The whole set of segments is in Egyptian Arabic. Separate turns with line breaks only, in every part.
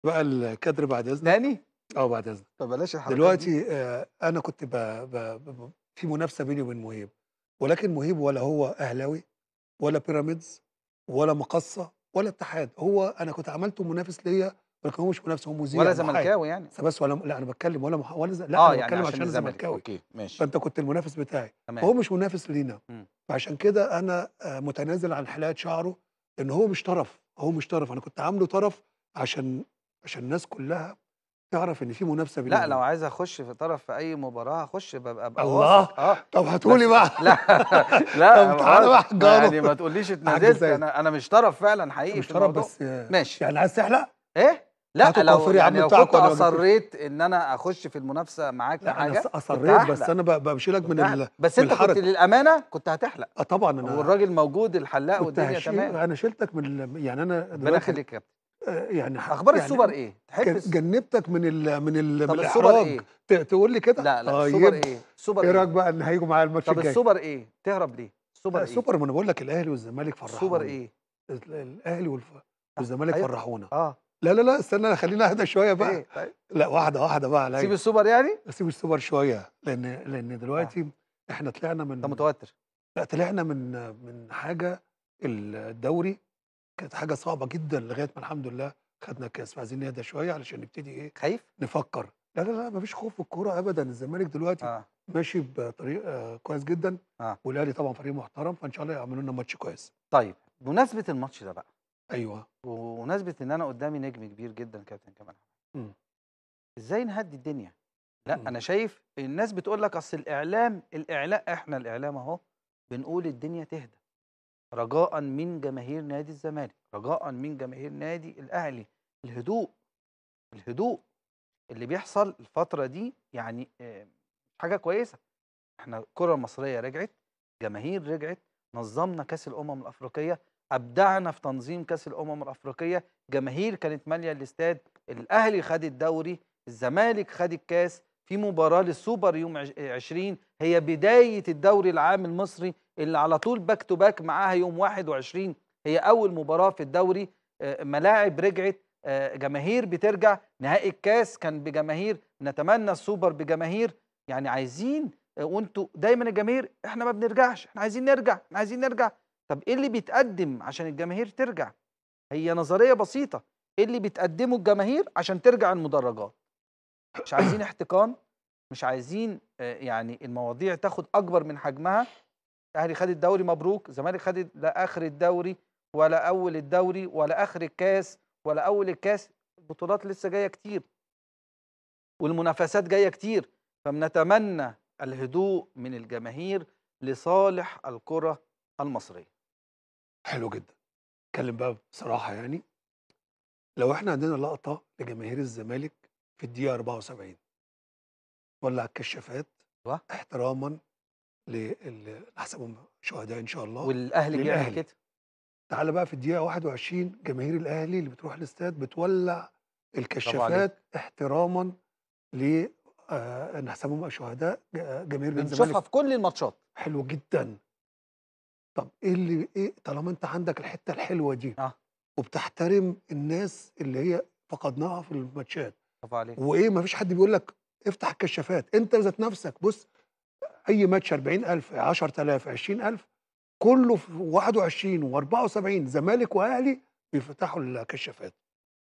بقى الكادر بعد اذنك
تاني
اه بعد اذنك
طب بلاش الحركات دي
دلوقتي آه، انا كنت ب... ب... ب... في منافسه بيني وبين مهيب ولكن مهيب ولا هو اهلاوي ولا بيراميدز ولا مقصه ولا اتحاد هو انا كنت عملته منافس ليا ولكن هو مش منافس هو مذيع
ولا
محايد.
زملكاوي يعني
بس ولا لا انا بتكلم ولا مح... ولا ز... لا
اه
انا
يعني
بتكلم
عشان
عشان
الزمالك
زملكاوي
اوكي ماشي
فانت كنت المنافس بتاعي
تمام
هو مش منافس لينا
مم.
فعشان كده انا آه، متنازل عن حلاقه شعره لان هو مش طرف هو مش طرف انا كنت عامله طرف عشان عشان الناس كلها تعرف ان في منافسه بيني
لا لو
وبينه.
عايز اخش في طرف في اي مباراه هخش ببقى ابقى
الله.
واثق اه
طب هاتولي
بس-
بقى
لا لا
طب تعالى بقى
ما-
حجاره.
يعني ما تقوليش
حاج
اتنازلت
زايد.
انا انا مش طرف فعلا حقيقي
مش
في
طرف
الموضوع
بس آه،
ماشي
يعني عايز تحلق
ايه لا
هاتوا
لو
الكوافير يا عم
يعني لو
بتاعك
كنت
وأنا بجيب-
اصريت ان انا اخش في المنافسه معاك في
لا انا
حاجه
أص-
كنت
اصريت بس
هحلق.
انا ب- بمشي لك من
كنت
ال...
هحلق. بس
من
انت كنت
الحركة.
للامانه كنت هتحلق
اه طبعا انا
والراجل موجود الحلاق
كنت
والدنيا
هشيل
تمام
انا شلتك من ال... يعني انا
ربنا
دلوقتي
يخليك يا كابتن
آه، يعني ح-
اخبار
يعني
السوبر ايه تحب
جن-
الس-
جنبتك من ال... من ال...
طب
من
السوبر
الاحراج
ايه
ت... تقول لي كده
لا لا
طيب.
السوبر ايه السوبر
ايه رايك
ايه
بقى ان هيجوا معايا الماتش
طب
الجاي
السوبر ايه تهرب ليه السوبر
لا،
ايه
السوبر ما انا بقول لك الاهلي والزمالك فرحونا
السوبر ايه
ال- الاهلي والف... والزمالك
أيوة.
فرحونا
اه
لا لا لا استنى خلينا اهدى شويه بقى
ايه طيب
لا واحده واحده بقى عليا
سيب السوبر يعني
سيب السوبر شويه لان لان دلوقتي احنا طلعنا من
انت متوتر
لا طلعنا من من حاجه الدوري كانت حاجه صعبه جدا لغايه ما الحمد لله خدنا الكاس فعايزين نهدى شويه علشان نبتدي ايه
خايف
نفكر لا لا لا مفيش خوف في الكوره ابدا الزمالك دلوقتي
اه
ماشي بطريق آه كويس جدا
آه.
والاهلي طبعا فريق محترم فان شاء الله يعملوا لنا ماتش كويس
طيب بمناسبه الماتش ده بقى
ايوه
ومناسبه ان انا قدامي نجم كبير جدا كابتن كمال
مم.
ازاي نهدي الدنيا لا
مم.
انا شايف الناس بتقول لك اصل الاعلام الاعلام احنا الاعلام اهو بنقول الدنيا تهدى رجاء من جماهير نادي الزمالك رجاء من جماهير نادي الاهلي الهدوء الهدوء اللي بيحصل الفتره دي يعني آه، حاجه كويسه احنا الكره المصريه رجعت جماهير رجعت نظمنا كاس الامم الافريقيه ابدعنا في تنظيم كاس الامم الافريقيه جماهير كانت ماليه الاستاد الاهلي خد الدوري الزمالك خد الكاس في مباراه للسوبر يوم عش- 20 هي بدايه الدوري العام المصري اللي على طول باك تو باك معاها يوم 21 هي اول مباراه في الدوري آه، ملاعب رجعت آه، جماهير بترجع نهائي الكاس كان بجماهير نتمنى السوبر بجماهير يعني عايزين آه، وانتوا دايما الجماهير احنا ما بنرجعش احنا عايزين نرجع احنا عايزين نرجع طب ايه اللي بيتقدم عشان الجماهير ترجع هي نظريه بسيطه ايه اللي بتقدمه الجماهير عشان ترجع المدرجات مش عايزين احتقان مش عايزين آه، يعني المواضيع تاخد اكبر من حجمها الاهلي خد الدوري مبروك زمالك خد لا اخر الدوري ولا اول الدوري ولا اخر الكاس ولا اول الكاس البطولات لسه جايه كتير والمنافسات جايه كتير فبنتمنى الهدوء من الجماهير لصالح الكره المصريه
حلو جدا اتكلم بقى بصراحه يعني لو احنا عندنا لقطه لجماهير الزمالك في الدقيقه 74 ولع الكشافات
أيوة.
احتراما لل- نحسبهم شهداء ان شاء الله
والاهلي بيعمل
للأهلي.
كده
تعالى بقى في الدقيقه 21 جماهير الاهلي اللي بتروح الاستاد بتولع الكشافات احتراما ل آه نحسبهم شهداء ج- جماهير
بنشوفها
الزمالك
في كل الماتشات
حلو جدا طب ايه اللي ايه طالما انت عندك الحته الحلوه دي
اه
وبتحترم الناس اللي هي فقدناها في الماتشات
برافو عليك
وايه ما فيش حد بيقول لك افتح الكشافات انت ذات نفسك بص اي ماتش 40000 10000 20000 كله في 21 و74 زمالك واهلي بيفتحوا الكشافات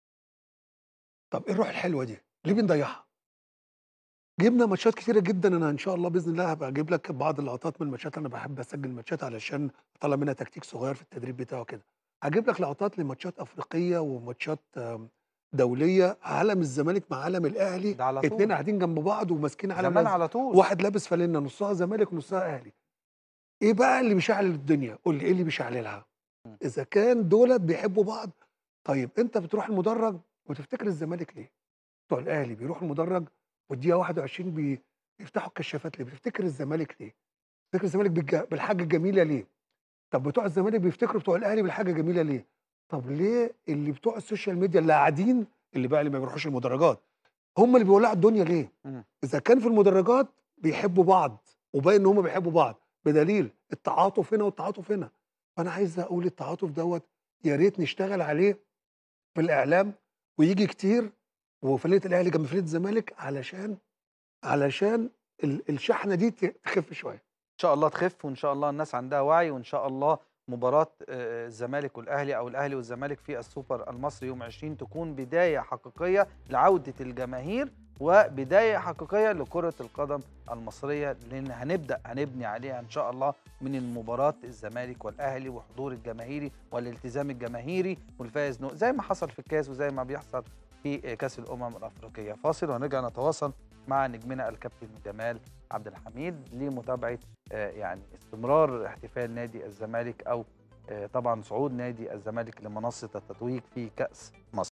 طب ايه الروح الحلوه دي ليه بنضيعها جبنا ماتشات كتيره جدا انا ان شاء الله باذن الله هبقى اجيب لك بعض اللقطات من الماتشات انا بحب اسجل ماتشات علشان اطلع منها تكتيك صغير في التدريب بتاعه كده هجيب لك لقطات لماتشات افريقيه وماتشات آم، دوليه علم الزمالك مع علم الاهلي
ده على طول
اتنين قاعدين جنب بعض وماسكين علم
زمان
الأهلي.
على طول
واحد لابس فانلة نصها زمالك ونصها اهلي ايه بقى اللي بيشعل الدنيا قول لي ايه اللي بيشعللها
م.
اذا كان دولت بيحبوا بعض طيب انت بتروح المدرج وتفتكر الزمالك ليه بتوع الاهلي بيروحوا المدرج والدقيقه 21 بي... بيفتحوا الكشافات ليه بتفتكر الزمالك ليه بتفتكر الزمالك بالج... بالحاجه الجميله ليه طب بتوع الزمالك بيفتكروا بتوع الاهلي بالحاجه الجميله ليه طب ليه اللي بتوع السوشيال ميديا اللي قاعدين اللي بقى اللي ما بيروحوش المدرجات هم اللي بيولعوا الدنيا ليه
مم.
اذا كان في المدرجات بيحبوا بعض وباين ان هم بيحبوا بعض بدليل التعاطف هنا والتعاطف هنا فانا عايز اقول التعاطف دوت يا ريت نشتغل عليه في الاعلام ويجي كتير وفرقه الاهلي جنب فرقه الزمالك علشان علشان ال- الشحنه دي ت- تخف شويه
ان شاء الله تخف وان شاء الله الناس عندها وعي وان شاء الله مباراه آه، الزمالك والاهلي او الاهلي والزمالك في السوبر المصري يوم 20 تكون بدايه حقيقيه لعوده الجماهير وبدايه حقيقيه لكره القدم المصريه لان هنبدا هنبني عليها ان شاء الله من المباراه الزمالك والاهلي وحضور الجماهيري والالتزام الجماهيري والفائز نو- زي ما حصل في الكاس وزي ما بيحصل في آه، كاس الامم الافريقيه فاصل وهنرجع نتواصل مع نجمنا الكابتن جمال عبد الحميد لمتابعه آه، يعني استمرار احتفال نادي الزمالك او آه، طبعا صعود نادي الزمالك لمنصه التتويج في كاس مصر